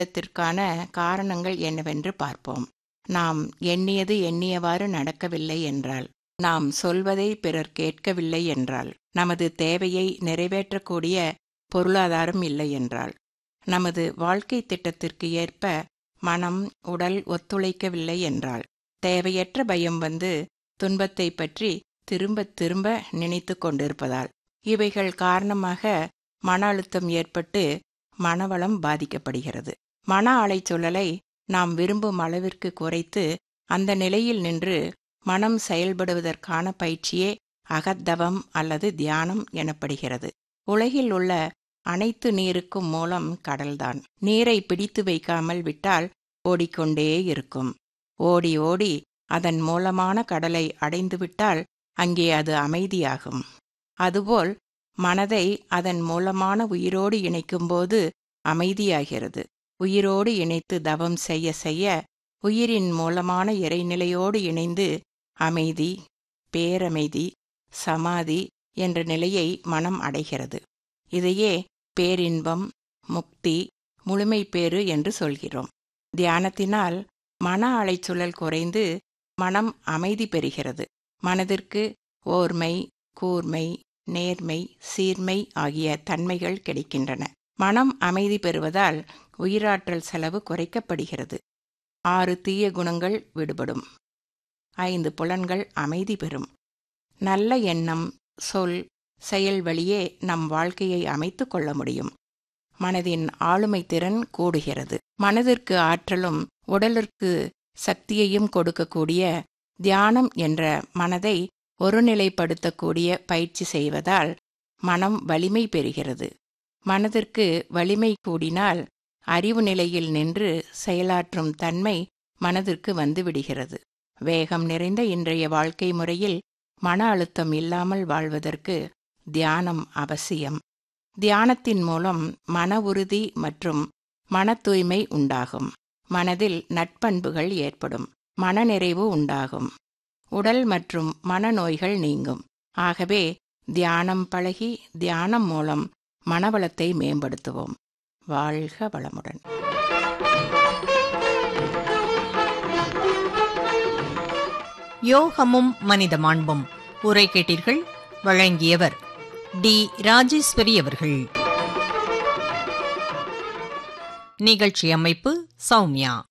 இதற்கான காரணங்கள் என்னவென்று பார்ப்போம் நாம் எண்ணியது எண்ணியவாறு நடக்கவில்லை என்றால் நாம் சொல்வதை பிறர் கேட்கவில்லை என்றால் நமது தேவையை நிறைவேற்றக்கூடிய பொருளாதாரம் இல்லை என்றால் நமது வாழ்க்கை திட்டத்திற்கு ஏற்ப மனம் உடல் ஒத்துழைக்கவில்லை என்றால் தேவையற்ற பயம் வந்து துன்பத்தை பற்றி திரும்ப திரும்ப நினைத்து கொண்டிருப்பதால் இவைகள் காரணமாக மன அழுத்தம் ஏற்பட்டு மனவளம் பாதிக்கப்படுகிறது மன அலைச்சூழலை நாம் விரும்பும் அளவிற்கு குறைத்து அந்த நிலையில் நின்று மனம் செயல்படுவதற்கான பயிற்சியே அகத்தவம் அல்லது தியானம் எனப்படுகிறது உலகில் உள்ள அனைத்து நீருக்கும் மூலம் கடல்தான் நீரை பிடித்து வைக்காமல் விட்டால் ஓடிக்கொண்டே இருக்கும் ஓடி ஓடி அதன் மூலமான கடலை அடைந்துவிட்டால் அங்கே அது அமைதியாகும் அதுபோல் மனதை அதன் மூலமான உயிரோடு இணைக்கும்போது அமைதியாகிறது உயிரோடு இணைத்து தவம் செய்ய செய்ய உயிரின் மூலமான இறைநிலையோடு இணைந்து அமைதி பேரமைதி சமாதி என்ற நிலையை மனம் அடைகிறது இதையே பேரின்பம் முக்தி முழுமை பேறு என்று சொல்கிறோம் தியானத்தினால் மன அலைச்சுழல் குறைந்து மனம் அமைதி பெறுகிறது மனதிற்கு ஓர்மை கூர்மை நேர்மை சீர்மை ஆகிய தன்மைகள் கிடைக்கின்றன மனம் அமைதி பெறுவதால் உயிராற்றல் செலவு குறைக்கப்படுகிறது ஆறு தீய குணங்கள் விடுபடும் ஐந்து புலன்கள் அமைதி பெறும் நல்ல எண்ணம் சொல் செயல் வழியே நம் வாழ்க்கையை அமைத்து கொள்ள முடியும் மனதின் ஆளுமை திறன் கூடுகிறது மனதிற்கு ஆற்றலும் உடலிற்கு சக்தியையும் கொடுக்கக்கூடிய தியானம் என்ற மனதை ஒருநிலைப்படுத்தக்கூடிய பயிற்சி செய்வதால் மனம் வலிமை பெறுகிறது மனதிற்கு வலிமை கூடினால் அறிவு நிலையில் நின்று செயலாற்றும் தன்மை மனதிற்கு வந்துவிடுகிறது வேகம் நிறைந்த இன்றைய வாழ்க்கை முறையில் மன அழுத்தம் இல்லாமல் வாழ்வதற்கு தியானம் அவசியம் தியானத்தின் மூலம் மன உறுதி மற்றும் மன தூய்மை உண்டாகும் மனதில் நட்பண்புகள் ஏற்படும் மனநிறைவு உண்டாகும் உடல் மற்றும் மனநோய்கள் நீங்கும் ஆகவே தியானம் பழகி தியானம் மூலம் மனவளத்தை மேம்படுத்துவோம் வாழ்க வளமுடன் யோகமும் மனித மாண்பும் உரை கேட்டீர்கள் வழங்கியவர் டி ராஜேஸ்வரி அவர்கள் நிகழ்ச்சி அமைப்பு சௌமியா